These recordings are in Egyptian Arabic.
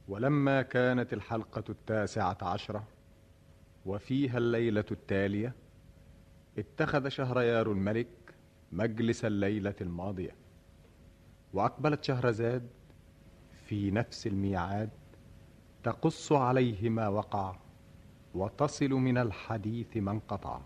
ولما كانت الحلقة التاسعة عشرة وفيها الليلة التالية اتخذ شهريار الملك مجلس الليلة الماضية وأقبلت شهرزاد في نفس الميعاد تقص عليه ما وقع وتصل من الحديث ما انقطع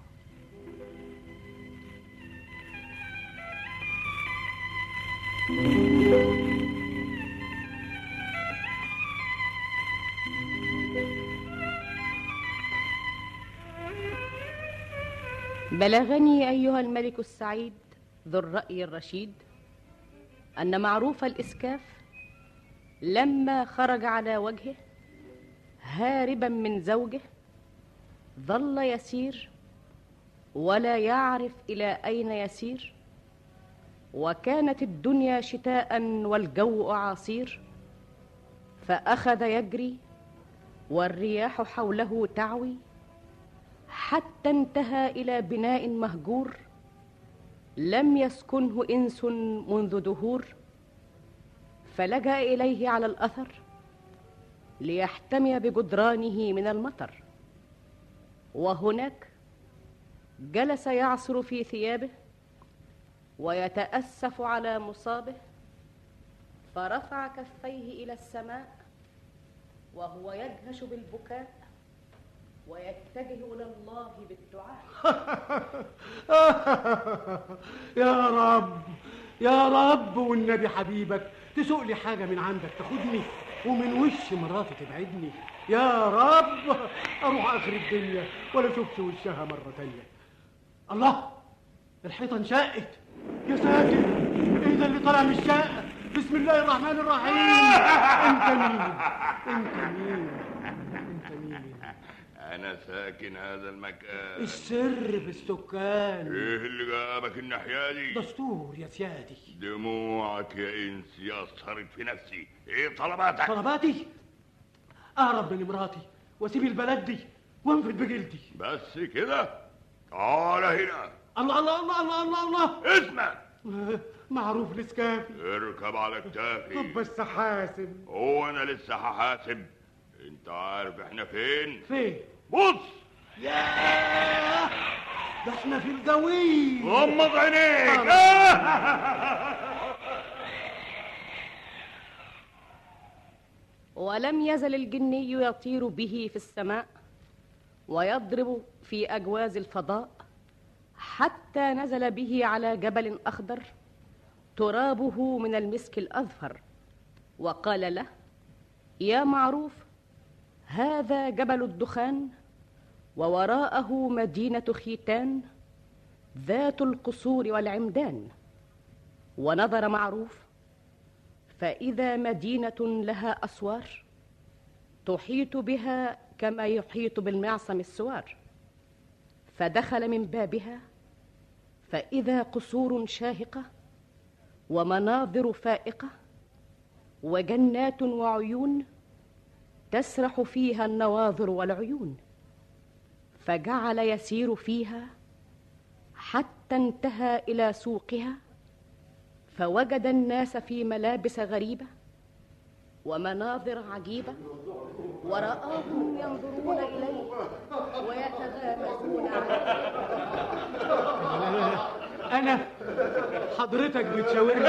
بلغني أيها الملك السعيد ذو الرأي الرشيد أن معروف الإسكاف لما خرج على وجهه هاربا من زوجه ظل يسير ولا يعرف إلى أين يسير وكانت الدنيا شتاء والجو أعاصير فأخذ يجري والرياح حوله تعوي حتى انتهى الى بناء مهجور لم يسكنه انس منذ دهور فلجا اليه على الاثر ليحتمي بجدرانه من المطر وهناك جلس يعصر في ثيابه ويتاسف على مصابه فرفع كفيه الى السماء وهو يجهش بالبكاء ويتجه الى الله بالدعاء يا رب يا رب والنبي حبيبك تسوق لي حاجة من عندك تاخدني ومن وش مراتي تبعدني يا رب اروح اخر الدنيا ولا اشوفش وشها مرة تانية الله الحيطة انشقت يا ساتر ايه ده اللي طالع من الشقة بسم الله الرحمن الرحيم انت مين انت مين انت مين أنا ساكن هذا المكان السر في السكان إيه اللي جابك الناحية دي؟ دستور يا سيادي دموعك يا إنس أثرت في نفسي إيه طلباتك؟ طلباتي اهرب من مراتي واسيب البلد دي وانفد بجلدي بس كده؟ تعال هنا الله الله الله الله الله الله اسمع معروف الاسكافي اركب على كتافي طب بس حاسب هو أنا لسه هحاسب أنت عارف إحنا فين؟ فين بص ياه ده احنا في الجوي غمض عينيك ولم يزل الجني يطير به في السماء ويضرب في اجواز الفضاء حتى نزل به على جبل اخضر ترابه من المسك الاظفر وقال له يا معروف هذا جبل الدخان ووراءه مدينه خيتان ذات القصور والعمدان ونظر معروف فاذا مدينه لها اسوار تحيط بها كما يحيط بالمعصم السوار فدخل من بابها فاذا قصور شاهقه ومناظر فائقه وجنات وعيون تسرح فيها النواظر والعيون فجعل يسير فيها حتى انتهى الى سوقها فوجد الناس في ملابس غريبه ومناظر عجيبه ورآهم ينظرون اليه ويتغامزون عليه انا حضرتك بتشاورني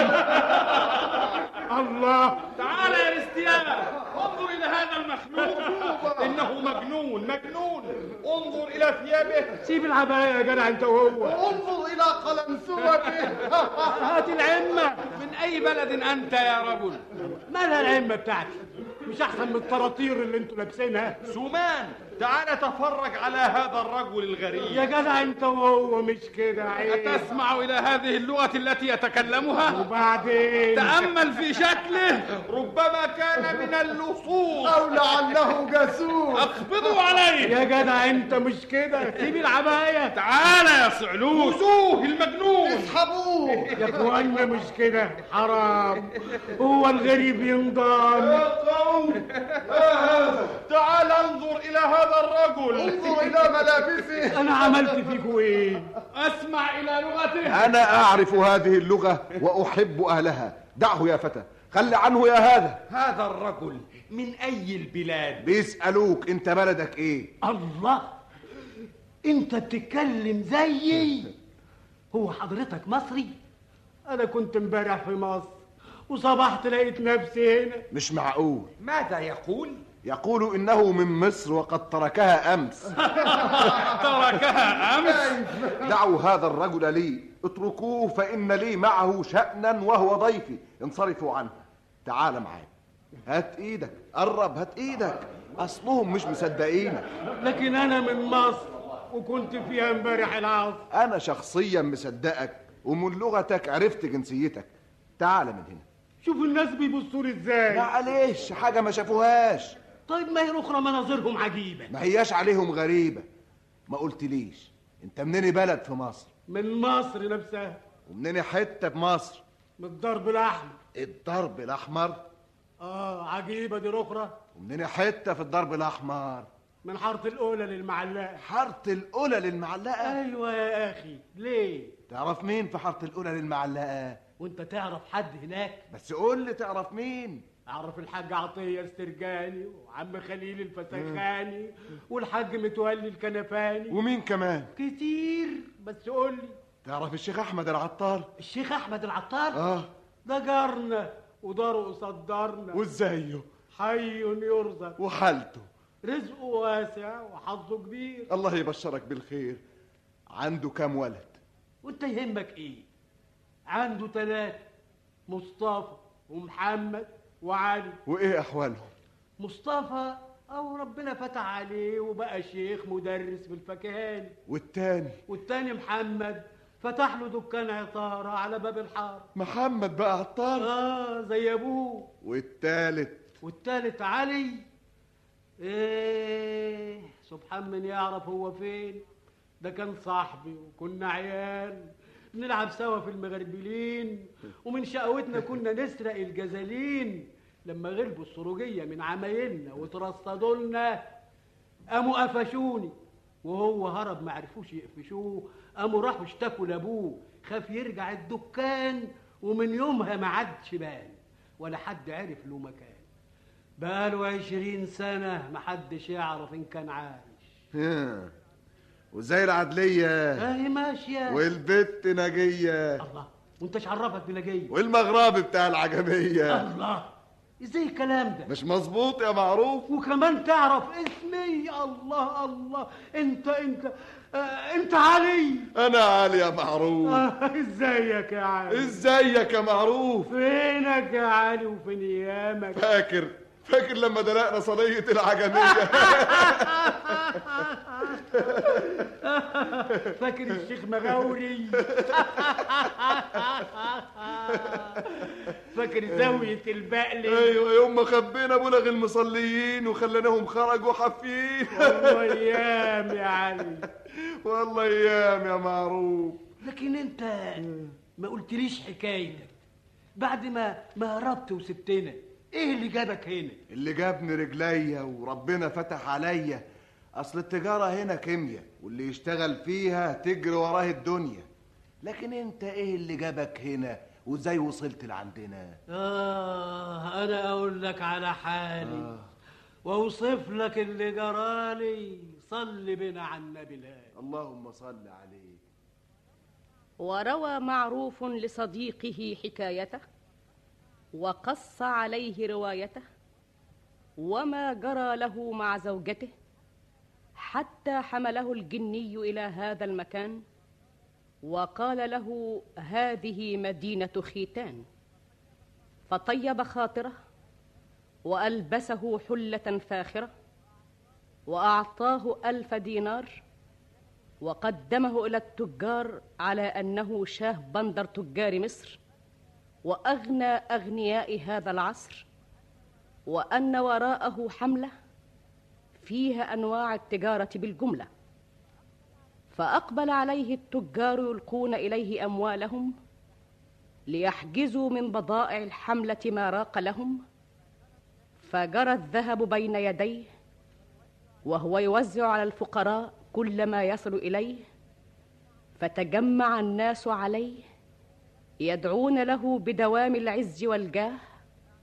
الله تعال يا استيان انظر الى هذا المخلوق انه مجنون مجنون انظر الى ثيابه سيب العباية يا جدع انت وهو انظر الى قلنسوته هات العمة من اي بلد انت يا رجل مالها العمة بتاعتي مش احسن من الطراطير اللي انتوا لابسينها سومان تعال تفرج على هذا الرجل يا الغريب جدع انت وهو مش كده عيب أتسمع إلى هذه اللغة التي يتكلمها؟ وبعدين تأمل في شكله ربما كان من اللصوص أو لعله جاسوس أقبضوا عليه يا جدع انت مش كده سيب العباية تعال يا صعلوك خذوه المجنون اسحبوه يا اخوانا مش كده حرام هو الغريب ينضم قوم ما هذا تعال انظر إلى هذا الرجل انظر إلى ملابسه انا عملت فيكوا ايه أسمع إلى لغته أنا أعرف هذه اللغة وأحب أهلها دعه يا فتى خلي عنه يا هذا هذا الرجل من أي البلاد بيسألوك انت بلدك ايه الله انت بتتكلم زيي هو حضرتك مصري انا كنت امبارح في مصر وصبحت لقيت نفسي هنا مش معقول ماذا يقول يقول انه من مصر وقد تركها امس تركها أمس دعوا هذا الرجل لي اتركوه فان لي معه شأنا وهو ضيفي انصرفوا عنه تعال معايا هات ايدك قرب هات ايدك اصلهم مش مصدقينك لكن انا من مصر وكنت فيها امبارح العصر انا شخصيا مصدقك ومن لغتك عرفت جنسيتك تعال من هنا شوف الناس بيبصوا لي ازاي معلش حاجه ما شافوهاش طيب ما هي الاخرى مناظرهم عجيبه ما هياش عليهم غريبه ما قلتليش انت منين بلد في مصر من مصر نفسها ومنين حته في مصر من الضرب الاحمر الضرب الاحمر اه عجيبه دي الاخرى ومنين حته في الضرب الاحمر من حاره الاولى للمعلقه حاره الاولى للمعلقه ايوه يا اخي ليه تعرف مين في حاره الاولى للمعلقه وانت تعرف حد هناك بس قول لي تعرف مين اعرف الحاج عطيه السرجاني وعم خليل الفسخاني والحاج متولي الكنفاني ومين كمان كتير بس قول لي تعرف الشيخ احمد العطار الشيخ احمد العطار اه ده جارنا وداره قصاد دارنا وازايه حي يرزق وحالته رزقه واسع وحظه كبير الله يبشرك بالخير عنده كام ولد وانت يهمك ايه عنده ثلاثة مصطفى ومحمد وعلي وايه احوالهم مصطفى او ربنا فتح عليه وبقى شيخ مدرس في الفكهاني والتاني والتاني محمد فتح له دكان عطارة على باب الحارة محمد بقى عطار اه زي ابوه والتالت والتالت علي ايه سبحان من يعرف هو فين ده كان صاحبي وكنا عيال نلعب سوا في المغربلين ومن شقوتنا كنا نسرق الجزالين لما غلبوا السروجية من عمايلنا وترصدوا لنا قاموا قفشوني وهو هرب ما عرفوش يقفشوه قاموا راحوا اشتكوا لابوه خاف يرجع الدكان ومن يومها ما عادش بان ولا حد عرف له مكان بقاله عشرين سنة محدش يعرف إن كان عايش ها. وزي العدلية اهي ماشية والبت نجية الله وانت عرفك بنجية والمغربي بتاع العجمية الله ازاي الكلام ده مش مظبوط يا معروف وكمان تعرف اسمي الله الله انت انت آه انت علي انا علي يا معروف آه ازيك يا علي ازيك يا معروف فينك يا علي وفين ايامك فاكر فاكر لما دلقنا صينية العجمية فاكر الشيخ مغاوري فاكر زاوية البقلي ايوه يوم ما خبينا بلغ المصليين وخليناهم خرجوا حافين والله ايام يا علي والله ايام يا معروف لكن انت ما قلتليش حكايتك بعد ما ما هربت وسبتنا ايه اللي جابك هنا اللي جابني رجليا وربنا فتح عليا اصل التجارة هنا كيمياء واللي يشتغل فيها تجري وراه الدنيا لكن انت ايه اللي جابك هنا وازاي وصلت لعندنا آه أنا أقول لك على حالي آه. وأوصف لك اللي جرالي صل بنا على النبي الهادي اللهم صل عليه وروى معروف لصديقه حكايته وقص عليه روايته وما جرى له مع زوجته حتى حمله الجني الى هذا المكان وقال له هذه مدينه خيتان فطيب خاطره والبسه حله فاخره واعطاه الف دينار وقدمه الى التجار على انه شاه بندر تجار مصر واغنى اغنياء هذا العصر وان وراءه حمله فيها انواع التجاره بالجمله فاقبل عليه التجار يلقون اليه اموالهم ليحجزوا من بضائع الحمله ما راق لهم فجرى الذهب بين يديه وهو يوزع على الفقراء كل ما يصل اليه فتجمع الناس عليه يدعون له بدوام العز والجاه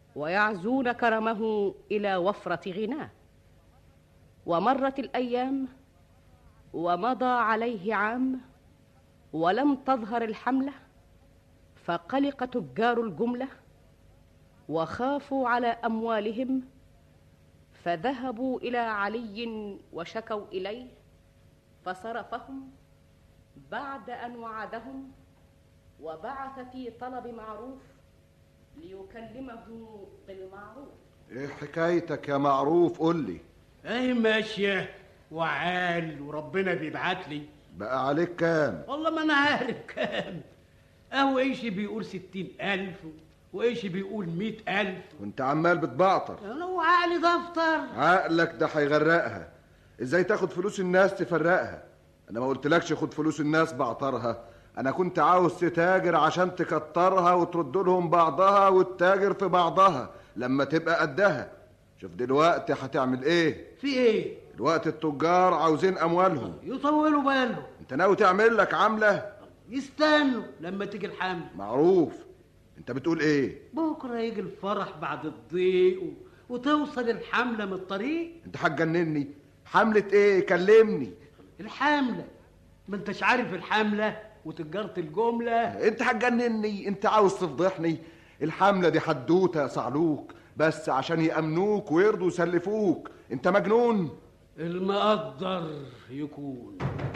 ويعزون كرمه الى وفره غناه ومرت الايام ومضى عليه عام ولم تظهر الحمله فقلق تجار الجمله وخافوا على اموالهم فذهبوا الى علي وشكوا اليه فصرفهم بعد ان وعدهم وبعث في طلب معروف ليكلمه بالمعروف ايه حكايتك يا معروف قول لي اهي ماشيه وعال وربنا بيبعت لي بقى عليك كام والله ما انا عارف كام اهو ايش بيقول ستين الف وايش بيقول مئة الف وانت عمال بتبعطر انا وعقلي دفتر عقلك ده هيغرقها ازاي تاخد فلوس الناس تفرقها انا ما قلتلكش خد فلوس الناس بعطرها انا كنت عاوز تتاجر عشان تكترها وترد لهم بعضها وتتاجر في بعضها لما تبقى قدها شوف دلوقتي هتعمل ايه في ايه دلوقتي التجار عاوزين اموالهم يطولوا بالهم انت ناوي تعمل لك عمله يستنوا لما تيجي الحمل معروف انت بتقول ايه بكره يجي الفرح بعد الضيق و... وتوصل الحمله من الطريق انت هتجنني حمله ايه كلمني الحمله ما انتش عارف الحمله وتجاره الجمله انت هتجنني انت عاوز تفضحني الحمله دي حدوته يا صعلوك بس عشان يامنوك ويرضوا يسلفوك انت مجنون المقدر يكون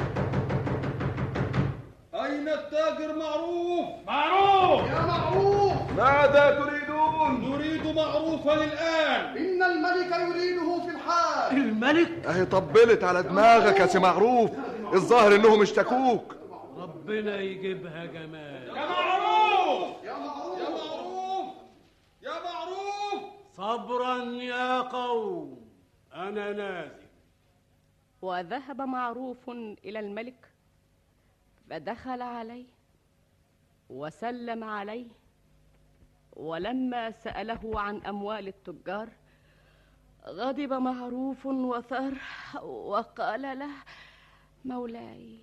أين التاجر معروف؟ معروف! يا معروف ماذا تريدون نريد معروفا الآن إن الملك يريده في الحال الملك اهي طبلت على دماغك يا سي معروف الظاهر انهم اشتكوك ربنا يجيبها جمال يا معروف! يا معروف! يا معروف! يا معروف! صبرا يا قوم انا نازل وذهب معروف الى الملك فدخل عليه وسلم عليه ولما ساله عن اموال التجار غضب معروف وثار وقال له مولاي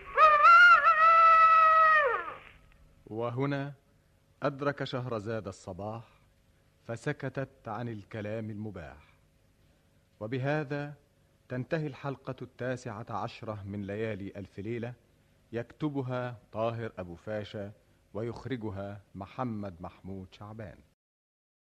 وهنا أدرك شهرزاد الصباح فسكتت عن الكلام المباح وبهذا تنتهي الحلقة التاسعة عشرة من ليالي ألف ليلة يكتبها طاهر أبو فاشا ويخرجها محمد محمود شعبان